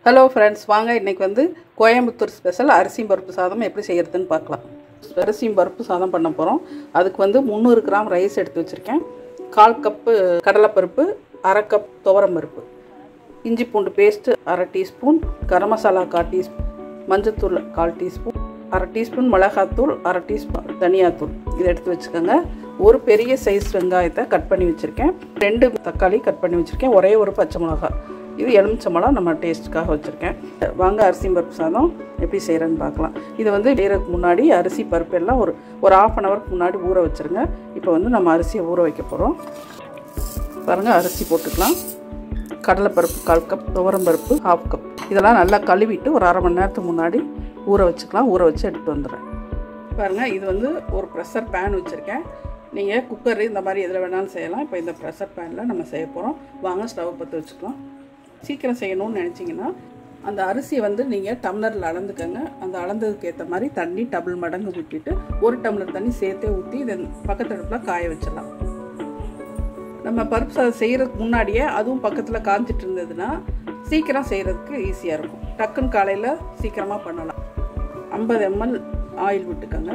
hello friends வாங்க இன்றைக்கி வந்து கோயம்புத்தூர் ஸ்பெஷல் அரிசி பருப்பு சாதம் எப்படி செய்கிறதுன்னு பார்க்கலாம் அரிசியும் பருப்பு சாதம் பண்ண போகிறோம் அதுக்கு வந்து முந்நூறு கிராம் ரைஸ் எடுத்து வச்சுருக்கேன் கால் கப்பு கடலைப்பருப்பு அரை கப் துவரம் பருப்பு இஞ்சி பூண்டு பேஸ்ட்டு அரை டீஸ்பூன் கரம் மசாலா கால் டீஸ்பூன் மஞ்சத்தூள் கால் டீஸ்பூன் அரை டீஸ்பூன் மிளகாத்தூள் அரை டீஸ்பூன் தனியாத்தூள் இதை எடுத்து வச்சுக்கோங்க ஒரு பெரிய சைஸ் வெங்காயத்தை கட் பண்ணி வச்சுருக்கேன் ரெண்டு தக்காளி கட் பண்ணி வச்சுருக்கேன் ஒரே ஒரு பச்சை மிளகாய் இது எலுமிச்சம்பழம் நம்ம டேஸ்ட்டுக்காக வச்சுருக்கேன் வாங்க அரிசி பருப்பு சாதம் எப்படி செய்கிறேன்னு பார்க்கலாம் இது வந்து செய்கிறதுக்கு முன்னாடி அரிசி பருப்பு எல்லாம் ஒரு ஒரு ஆஃப் அன் ஹவருக்கு முன்னாடி ஊற வச்சுருங்க இப்போ வந்து நம்ம அரிசியை ஊற வைக்க போகிறோம் பாருங்கள் அரிசி போட்டுக்கலாம் கடலைப்பருப்பு கால் கப் துவரம் பருப்பு ஹாஃப் கப் இதெல்லாம் நல்லா கழுவிட்டு ஒரு அரை மணி நேரத்துக்கு முன்னாடி ஊற வச்சுக்கலாம் ஊற வச்சு எடுத்து வந்துடுறேன் பாருங்கள் இது வந்து ஒரு ப்ரெஷர் பேன் வச்சுருக்கேன் நீங்கள் குக்கர் இந்த மாதிரி எதில் வேணாலும் செய்யலாம் இப்போ இந்த ப்ரெஷர் பேனில் நம்ம செய்ய போகிறோம் வாங்க ஸ்டவ் பற்ற வச்சுக்கலாம் சீக்கிரம் செய்யணும்னு நினச்சிங்கன்னா அந்த அரிசியை வந்து நீங்கள் டம்ளரில் அளந்துக்கங்க அந்த அளந்ததுக்கு ஏற்ற மாதிரி தண்ணி டபுள் மடங்கு ஊற்றிட்டு ஒரு டம்ளர் தண்ணி சேர்த்தே ஊற்றி இதை பக்கத்து அடுப்பில் காய வச்சிடலாம் நம்ம பருப்பு சாதம் செய்கிறதுக்கு முன்னாடியே அதுவும் பக்கத்தில் காஞ்சிட்டு இருந்ததுன்னா சீக்கிரம் செய்கிறதுக்கு ஈஸியாக இருக்கும் டக்குன்னு காலையில் சீக்கிரமாக பண்ணலாம் ஐம்பது எம்எல் ஆயில் விட்டுக்கோங்க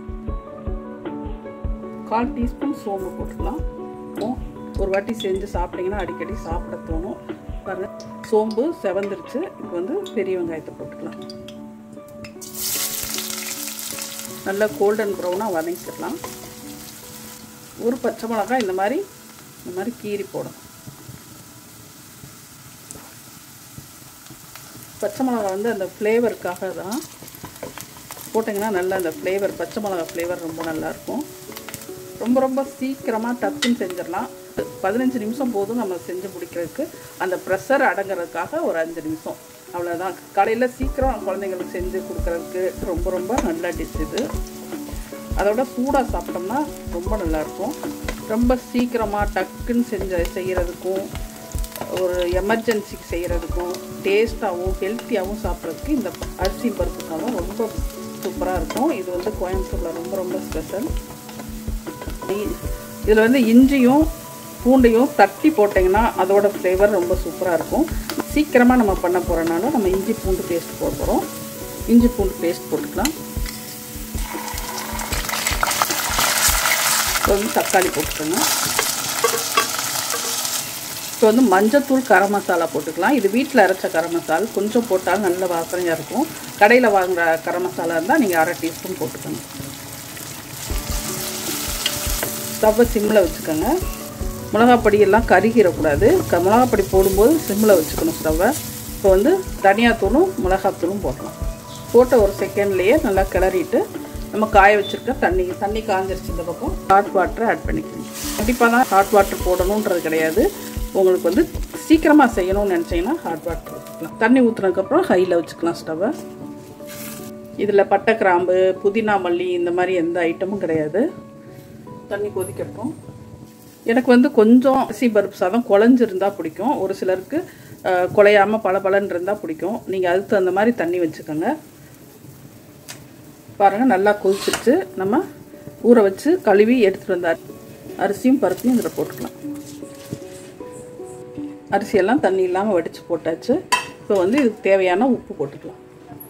கால் டீஸ்பூன் சோம்பு போட்டுக்கலாம் ஒரு வாட்டி செஞ்சு சாப்பிட்டிங்கன்னா அடிக்கடி சாப்பிட தோணும் பாருங்கள் சோம்பு செவந்துருச்சு இப்போ வந்து பெரிய வெங்காயத்தை போட்டுக்கலாம் நல்லா கோல்டன் ப்ரௌனாக வதக்கிடலாம் ஒரு பச்சை மிளகாய் இந்த மாதிரி இந்த மாதிரி கீரி போடணும் பச்சை மிளகாய் வந்து அந்த ஃப்ளேவருக்காக தான் போட்டிங்கன்னா நல்லா அந்த ஃப்ளேவர் பச்சை மிளகா ஃப்ளேவர் ரொம்ப நல்லாயிருக்கும் ரொம்ப ரொம்ப சீக்கிரமாக டக்குன்னு செஞ்சிடலாம் பதினஞ்சு நிமிஷம் போதும் நம்ம செஞ்சு முடிக்கிறதுக்கு அந்த ப்ரெஷர் அடங்குறதுக்காக ஒரு அஞ்சு நிமிஷம் அவ்வளோதான் காலையில் சீக்கிரம் குழந்தைங்களுக்கு செஞ்சு கொடுக்குறதுக்கு ரொம்ப ரொம்ப நல்ல டிஷ் இது அதோட சூடாக சாப்பிட்டோம்னா ரொம்ப நல்லாயிருக்கும் ரொம்ப சீக்கிரமாக டக்குன்னு செஞ்ச செய்கிறதுக்கும் ஒரு எமர்ஜென்சிக்கு செய்கிறதுக்கும் டேஸ்ட்டாகவும் ஹெல்த்தியாகவும் சாப்பிட்றதுக்கு இந்த அரிசி பருப்பு சாதம் ரொம்ப சூப்பராக இருக்கும் இது வந்து கோயம்புத்தூரில் ரொம்ப ரொம்ப ஸ்பெஷல் இதில் வந்து இஞ்சியும் பூண்டையும் தட்டி போட்டிங்கன்னா அதோட ஃப்ளேவர் ரொம்ப சூப்பராக இருக்கும் சீக்கிரமாக நம்ம பண்ண போகிறனால நம்ம இஞ்சி பூண்டு பேஸ்ட் போட போகிறோம் இஞ்சி பூண்டு பேஸ்ட் போட்டுக்கலாம் இப்போ வந்து தக்காளி போட்டுக்கோங்க இப்போ வந்து மஞ்சத்தூள் கரம் மசாலா போட்டுக்கலாம் இது வீட்டில் அரைச்ச கரம் மசாலா கொஞ்சம் போட்டாலும் நல்ல வாசனையாக இருக்கும் கடையில் வாங்குகிற கரம் மசாலா இருந்தால் நீங்கள் அரை டீஸ்பூன் போட்டுக்கணும் ஸ்டவ்வை சிம்மில் வச்சுக்கோங்க மிளகாப்பொடி எல்லாம் கருகிடக்கூடாது க மிளகாப்பொடி போடும்போது சிம்மில் வச்சுக்கணும் ஸ்டவ்வை இப்போ வந்து தனியாத்தூளும் மிளகாத்தூளும் போடலாம் போட்ட ஒரு செகண்ட்லேயே நல்லா கிளறிட்டு நம்ம காய வச்சுருக்க தண்ணி தண்ணி காஞ்சிருச்சு இந்த பக்கம் ஹாட் வாட்டரை ஆட் பண்ணிக்கணும் கண்டிப்பாக தான் ஹாட் வாட்டர் போடணுன்றது கிடையாது உங்களுக்கு வந்து சீக்கிரமாக செய்யணும்னு நினச்சிங்கன்னா ஹாட் வாட்டர் வச்சுக்கலாம் தண்ணி ஊற்றுனதுக்கப்புறம் ஹையில் வச்சுக்கலாம் ஸ்டவ்வை இதில் பட்டை கிராம்பு புதினா மல்லி இந்த மாதிரி எந்த ஐட்டமும் கிடையாது தண்ணி கொதிக்கட்டும் எனக்கு வந்து கொஞ்சம் அரிசி பருப்பு சாதம் குழஞ்சிருந்தா பிடிக்கும் ஒரு சிலருக்கு குலையாமல் பல பலன் இருந்தால் பிடிக்கும் நீங்கள் அதுக்கு தகுந்த மாதிரி தண்ணி வச்சுக்கோங்க பாருங்கள் நல்லா கொதிச்சிருச்சு நம்ம ஊற வச்சு கழுவி எடுத்துகிட்டு வந்த அரிசியும் பருப்பையும் இதில் போட்டுக்கலாம் அரிசியெல்லாம் தண்ணி இல்லாமல் வடித்து போட்டாச்சு இப்போ வந்து இதுக்கு தேவையான உப்பு போட்டுக்கலாம்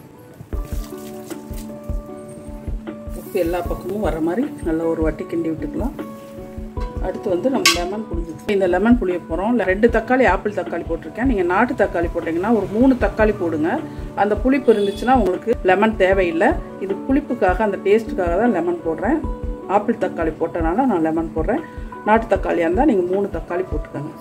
உப்பு எல்லா பக்கமும் வர மாதிரி நல்லா ஒரு வட்டி கிண்டி விட்டுக்கலாம் அடுத்து வந்து நம்ம லெமன் புளிஞ்சு இந்த லெமன் புளிய போகிறோம் ரெண்டு தக்காளி ஆப்பிள் தக்காளி போட்டிருக்கேன் நீங்கள் நாட்டு தக்காளி போட்டிங்கன்னா ஒரு மூணு தக்காளி போடுங்க அந்த புளிப்பு இருந்துச்சுன்னா உங்களுக்கு லெமன் தேவையில்லை இது புளிப்புக்காக அந்த டேஸ்ட்டுக்காக தான் லெமன் போடுறேன் ஆப்பிள் தக்காளி போட்டனால நான் லெமன் போடுறேன் நாட்டு தக்காளியாக இருந்தால் நீங்கள் மூணு தக்காளி போட்டுக்கோங்க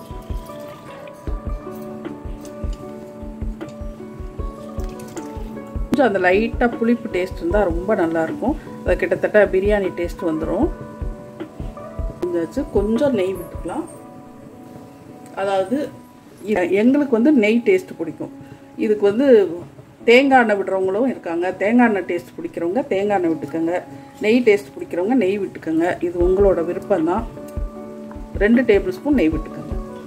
கொஞ்சம் அந்த லைட்டாக புளிப்பு டேஸ்ட் இருந்தால் ரொம்ப நல்லாயிருக்கும் அது கிட்டத்தட்ட பிரியாணி டேஸ்ட் வந்துடும் வச்சு கொஞ்சம் நெய் விட்டுக்கலாம் அதாவது எங்களுக்கு வந்து நெய் டேஸ்ட் பிடிக்கும் இதுக்கு வந்து தேங்காய் எண்ணெய் விடுறவங்களும் இருக்காங்க தேங்காய் எண்ணெய் டேஸ்ட் பிடிக்கிறவங்க தேங்காய் எண்ணெய் விட்டுக்கோங்க நெய் டேஸ்ட் பிடிக்கிறவங்க நெய் விட்டுக்கோங்க இது உங்களோட விருப்பம் தான் ரெண்டு டேபிள் ஸ்பூன் நெய் விட்டுக்கோங்க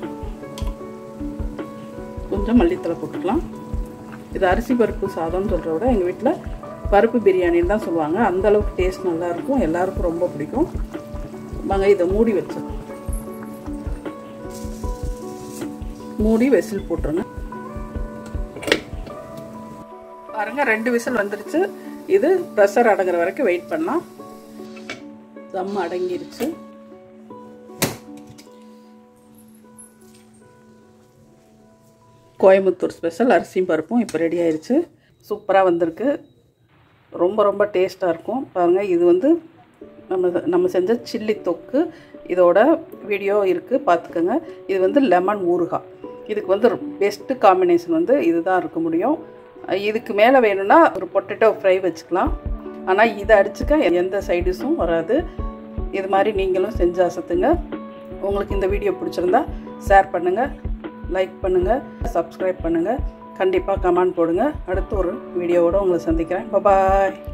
கொஞ்சம் மல்லித்தலை போட்டுக்கலாம் இது அரிசி பருப்பு சாதம்னு சொல்கிறத விட எங்கள் வீட்டில் பருப்பு பிரியாணின்னு தான் சொல்லுவாங்க அந்தளவுக்கு டேஸ்ட் நல்லாயிருக்கும் எல்லாருக்கும் ரொம்ப பிடிக்கும் வாங்க இதை மூடி வச்சோம் மூடி வெசில் போட்டுருங்க பாருங்கள் ரெண்டு விசில் வந்துருச்சு இது ப்ரெஷர் அடங்குற வரைக்கும் வெயிட் பண்ணலாம் தம் அடங்கிருச்சு கோயம்புத்தூர் ஸ்பெஷல் அரிசியும் பருப்பும் இப்போ ரெடி ஆயிடுச்சு சூப்பராக வந்திருக்கு ரொம்ப ரொம்ப டேஸ்ட்டாக இருக்கும் பாருங்கள் இது வந்து நம்ம நம்ம செஞ்ச சில்லி தொக்கு இதோட வீடியோ இருக்குது பார்த்துக்கோங்க இது வந்து லெமன் ஊறுகாய் இதுக்கு வந்து பெஸ்ட்டு காம்பினேஷன் வந்து இதுதான் இருக்க முடியும் இதுக்கு மேலே வேணும்னா ஒரு பொட்டேட்டோ ஃப்ரை வச்சுக்கலாம் ஆனால் இதை அடிச்சுக்க எந்த சைடிஷும் வராது இது மாதிரி நீங்களும் செஞ்சு அசத்துங்க உங்களுக்கு இந்த வீடியோ பிடிச்சிருந்தா ஷேர் பண்ணுங்கள் லைக் பண்ணுங்கள் சப்ஸ்கிரைப் பண்ணுங்கள் கண்டிப்பாக கமெண்ட் போடுங்க அடுத்து ஒரு வீடியோவோடு உங்களை சந்திக்கிறேன் பாய்